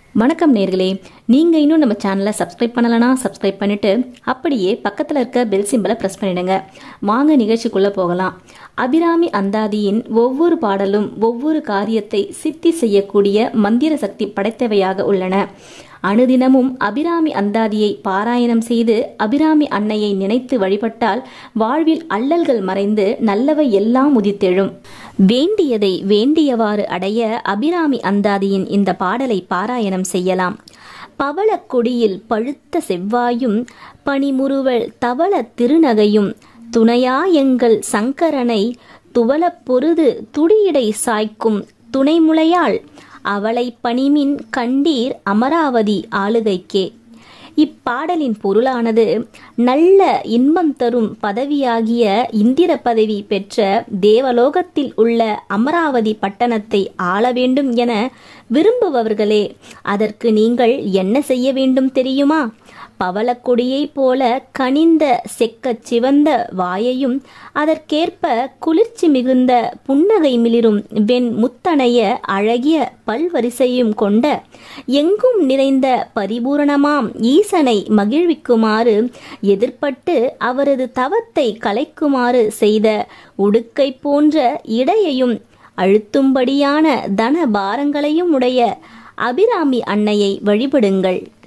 வணக்கம் நேர்களே நீங்க இன்னும் நம்ம சேனலை சப்ஸ்கிரைப் பண்ணலனா சப்ஸ்கிரைப் பண்ணிட்டு அப்படியே பக்கத்துல இருக்க பெல் சிம்பலை பிரஸ் பண்ணிடுங்க வாங்க நிகழ்ச்சிக்குள்ள போகலாம் அபிராமி அந்தாதியின் ஒவ்வொரு பாடலும் ஒவ்வொரு காரியத்தை சித்தி செய்யக்கூடிய மந்திர சக்தி படைத்தவையாக உள்ளன அனுதினமும் அபிராமி அந்தாதியை பாராயணம் செய்து அபிராமி அன்னையை நினைத்து வழிபட்டால் வாழ்வில் அல்லல்கள் மறைந்து நல்லவை எல்லாம் உதித்தெழும் வேண்டியதை வேண்டியவாறு அடைய அபிராமி அந்தாதியின் இந்த பாடலை பாராயணம் செய்யலாம் பவளக்கொடியில் பழுத்த செவ்வாயும் பனிமுறுவல் தவள திருநகையும் துணையா எங்கள் சங்கரனை துவலப் பொருது துடியடை சாய்க்கும் துணைமுலையாள் அவளை பணிமின் கண்டீர் அமராவதி ஆளுகைக்கே இப்பாடலின் பொருளானது நல்ல இன்பம் தரும் பதவியாகிய இந்திர பதவி பெற்ற தேவலோகத்தில் உள்ள அமராவதி பட்டணத்தை ஆள வேண்டும் என விரும்புபவர்களே அதற்கு நீங்கள் என்ன செய்ய வேண்டும் தெரியுமா பவளக்கொடியைப் போல கனிந்த செக்கச் சிவந்த வாயையும் அதற்கேற்ப குளிர்ச்சி மிகுந்த புன்னகை மிளிரும் வெண் முத்தனைய அழகிய பல்வரிசையும் கொண்ட எங்கும் நிறைந்த பரிபூரணமாம் ஈசனை மகிழ்விக்குமாறு எதிர்ப்பட்டு அவரது தவத்தை கலைக்குமாறு செய்த உடுக்கை போன்ற இடையையும் அழுத்தும்படியான தன பாரங்களையும் உடைய அபிராமி அன்னையை வழிபடுங்கள்